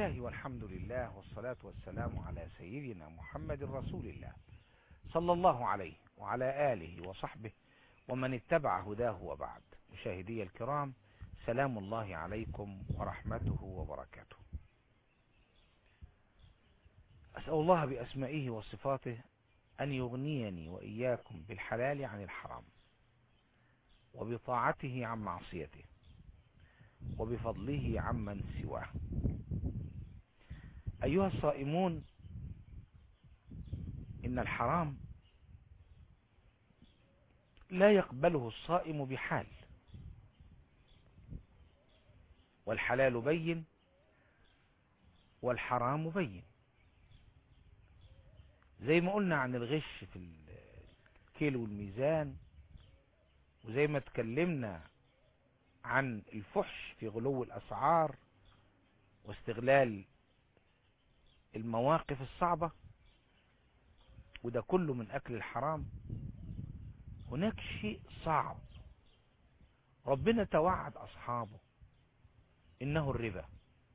الله والحمد لله والصلاة والسلام على سيدنا محمد رسول الله صلى الله عليه وعلى آله وصحبه ومن اتبع هداه وبعد مشاهدي الكرام سلام الله عليكم ورحمته وبركاته أسأل الله بأسمائه وصفاته أن يغنيني وإياكم بالحلال عن الحرام وبطاعته عن معصيته وبفضله عمن سواه أيها الصائمون إن الحرام لا يقبله الصائم بحال والحلال بين والحرام بين زي ما قلنا عن الغش في الكيلو والميزان وزي ما تكلمنا عن الفحش في غلو الأسعار واستغلال المواقف الصعبة وده كله من أكل الحرام هناك شيء صعب ربنا توعد أصحابه إنه الربا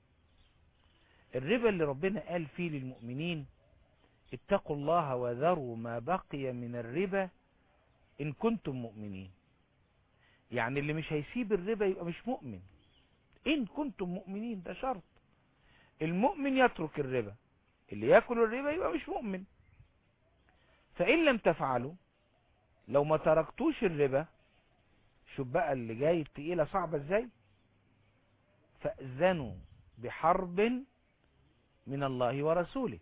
الربا اللي ربنا قال فيه للمؤمنين اتقوا الله وذروا ما بقي من الربا إن كنتم مؤمنين يعني اللي مش هيسيب الربا يبقى مش مؤمن إن كنتم مؤمنين ده شرط المؤمن يترك الربا اللي يأكل الربا يبقى مش مؤمن فإن لم تفعلوا لو ما تركتوش الربا شوف بقى اللي جاي التقيلة صعبة ازاي فأذنوا بحرب من الله ورسوله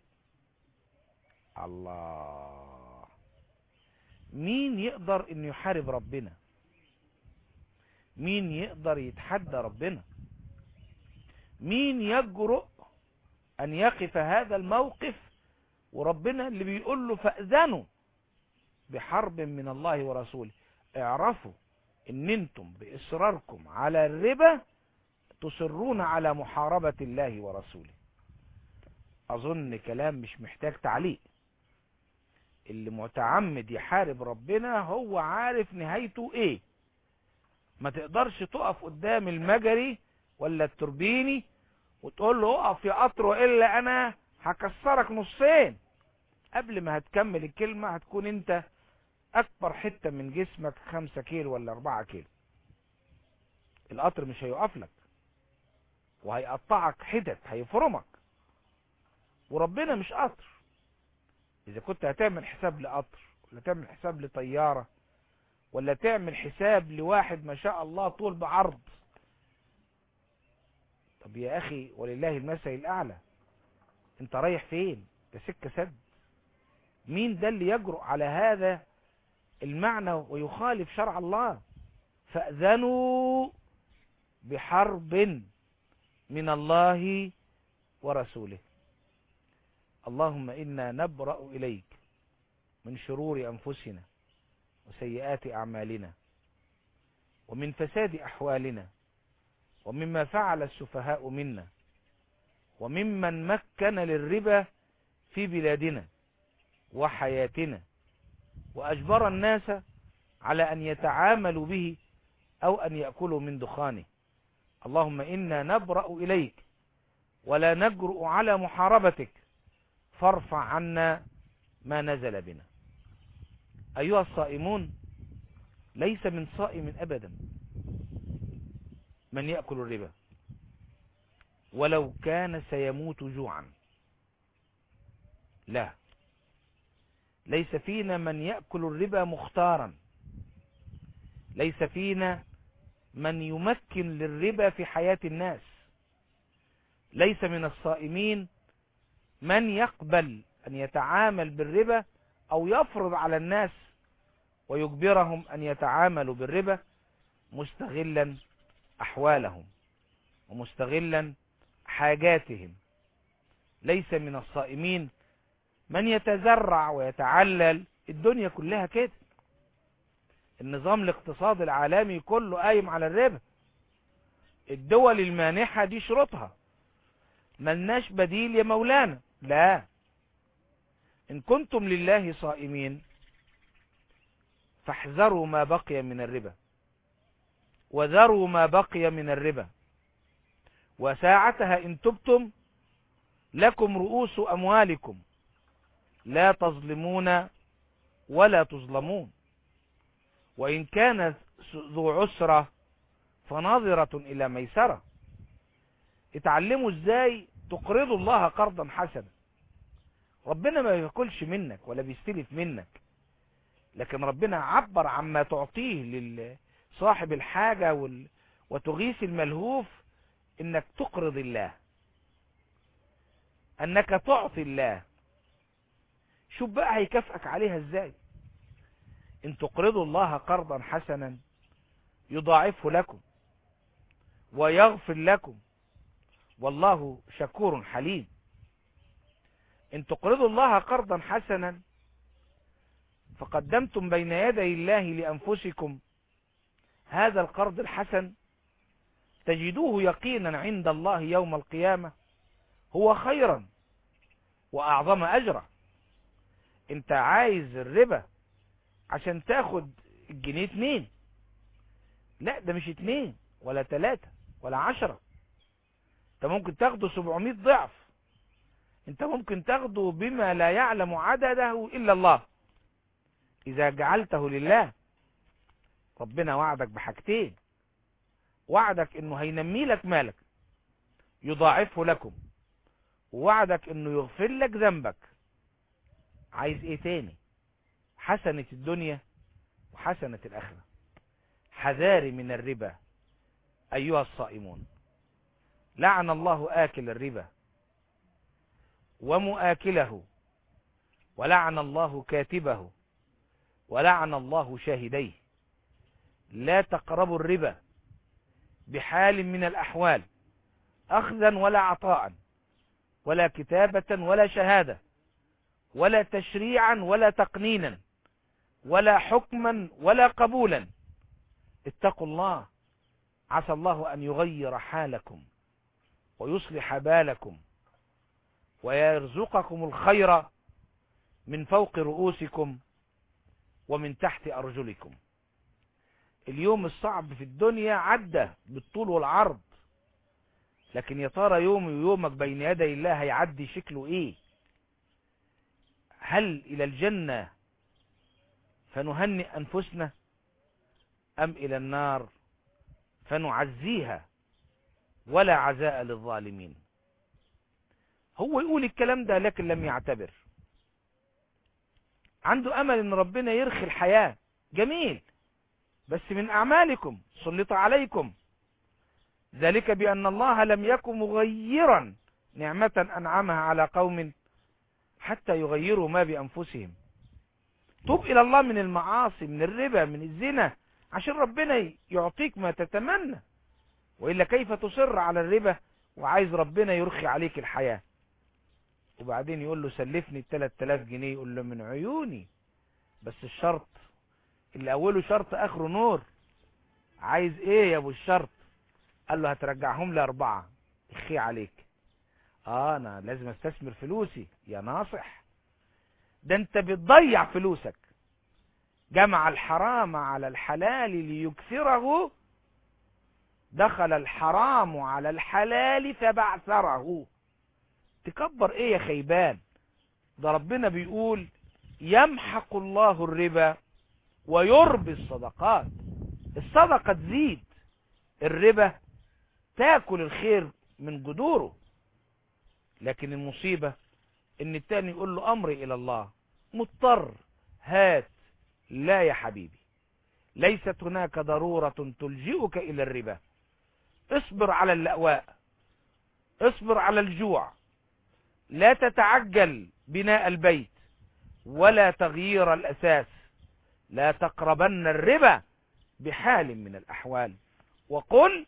الله مين يقدر انه يحارب ربنا مين يقدر يتحدى ربنا مين يجرؤ ان يقف هذا الموقف وربنا اللي بيقول له فأذنوا بحرب من الله ورسوله اعرفوا ان انتم باصراركم على الربا تصرون على محاربة الله ورسوله اظن كلام مش محتاج تعليق اللي متعمد يحارب ربنا هو عارف نهايته ايه ما تقدرش تقف قدام المجري ولا التوربيني وتقول له اقف يا قطر الا انا هكسرك نصين قبل ما هتكمل الكلمة هتكون انت اكبر حتة من جسمك خمسة كيلو ولا اربعة كيلو القطر مش هيقف لك وهيقطعك حتت هيفرمك وربنا مش قطر اذا كنت هتعمل حساب لقطر ولا تعمل حساب لطيارة ولا تعمل حساب لواحد ما شاء الله طول بعرض طب يا اخي ولله المثل الاعلى انت رايح فين ده سكة سد مين ده اللي يجرؤ على هذا المعنى ويخالف شرع الله فأذنوا بحرب من الله ورسوله اللهم إنا نبرأ إليك من شرور أنفسنا وسيئات أعمالنا ومن فساد أحوالنا ومما فعل السفهاء منا وممن مكن للربا في بلادنا وحياتنا وأجبر الناس على أن يتعاملوا به أو أن يأكلوا من دخانه اللهم إنا نبرأ إليك ولا نجرؤ على محاربتك فارفع عنا ما نزل بنا أيها الصائمون ليس من صائم أبدا من يأكل الربا ولو كان سيموت جوعا لا ليس فينا من يأكل الربا مختارا ليس فينا من يمكن للربا في حياة الناس ليس من الصائمين من يقبل أن يتعامل بالربا أو يفرض على الناس ويجبرهم أن يتعاملوا بالربا مستغلا أحوالهم ومستغلا حاجاتهم ليس من الصائمين من يتزرع ويتعلل الدنيا كلها كده النظام الاقتصادي العالمي كله قايم على الربا الدول المانحة دي شروطها ملناش بديل يا مولانا لا إن كنتم لله صائمين فاحذروا ما بقي من الربا وذروا ما بقي من الربا وساعتها إن تبتم لكم رؤوس أموالكم لا تظلمون ولا تظلمون وإن كان ذو عسرة فناظرة إلى ميسرة اتعلموا ازاي تقرضوا الله قرضا حسنا ربنا ما بياكلش منك ولا بيستلف منك لكن ربنا عبر عما تعطيه لصاحب الحاجة وال... وتغيث الملهوف انك تقرض الله انك تعطي الله شوف بقى هيكافئك عليها ازاي ان تقرضوا الله قرضا حسنا يضاعفه لكم ويغفر لكم والله شكور حليم ان تقرضوا الله قرضا حسنا فقدمتم بين يدي الله لأنفسكم هذا القرض الحسن تجدوه يقينا عند الله يوم القيامة هو خيرا وأعظم أجرا انت عايز الربا عشان تاخد الجنيه اتنين لا ده مش اتنين ولا تلاتة ولا عشرة انت ممكن تاخده سبعمائة ضعف انت ممكن تاخده بما لا يعلم عدده الا الله اذا جعلته لله ربنا وعدك بحاجتين وعدك انه هينمي لك مالك يضاعفه لكم ووعدك انه يغفر لك ذنبك عايز ايه تاني حسنة الدنيا وحسنة الاخرة حذاري من الربا ايها الصائمون لعن الله آكل الربا ومؤاكله ولعن الله كاتبه ولعن الله شاهديه لا تقربوا الربا بحال من الأحوال أخذا ولا عطاء ولا كتابة ولا شهادة ولا تشريعا ولا تقنينا ولا حكما ولا قبولا اتقوا الله عسى الله أن يغير حالكم ويصلح بالكم ويرزقكم الخير من فوق رؤوسكم ومن تحت أرجلكم اليوم الصعب في الدنيا عدى بالطول والعرض لكن يا ترى يوم يومك بين يدي الله هيعدي شكله ايه هل الى الجنة فنهنئ انفسنا ام الى النار فنعزيها ولا عزاء للظالمين هو يقول الكلام ده لكن لم يعتبر عنده امل ان ربنا يرخي الحياة جميل بس من اعمالكم سلط عليكم ذلك بان الله لم يكن مغيرا نعمة انعمها على قوم حتى يغيروا ما بانفسهم توب الى الله من المعاصي من الربا من الزنا عشان ربنا يعطيك ما تتمنى وإلا كيف تصر على الربا وعايز ربنا يرخي عليك الحياة وبعدين يقول له سلفني التلات تلاف جنيه يقول له من عيوني بس الشرط اللي أوله شرط آخره نور عايز ايه يا ابو الشرط قال له هترجعهم لي أربعة اخي عليك اه انا لازم استثمر فلوسي يا ناصح ده انت بتضيع فلوسك جمع الحرام على الحلال ليكثره دخل الحرام على الحلال فبعثره تكبر ايه يا خيبان ده ربنا بيقول يمحق الله الربا ويربي الصدقات الصدقة تزيد الربا تاكل الخير من جذوره لكن المصيبة ان التاني يقول له امري الى الله مضطر هات لا يا حبيبي ليست هناك ضرورة تلجئك الى الربا اصبر على اللأواء اصبر على الجوع لا تتعجل بناء البيت ولا تغيير الأساس لا تقربن الربا بحال من الأحوال وقل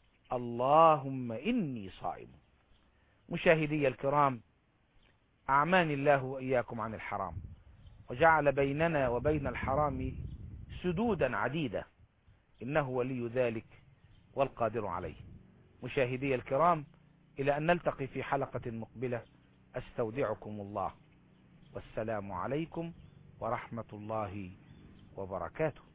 اللهم إني صائم مشاهدي الكرام أعمان الله وإياكم عن الحرام وجعل بيننا وبين الحرام سدودا عديدة إنه ولي ذلك والقادر عليه مشاهدي الكرام إلى أن نلتقي في حلقة مقبلة أستودعكم الله والسلام عليكم ورحمة الله وبركاته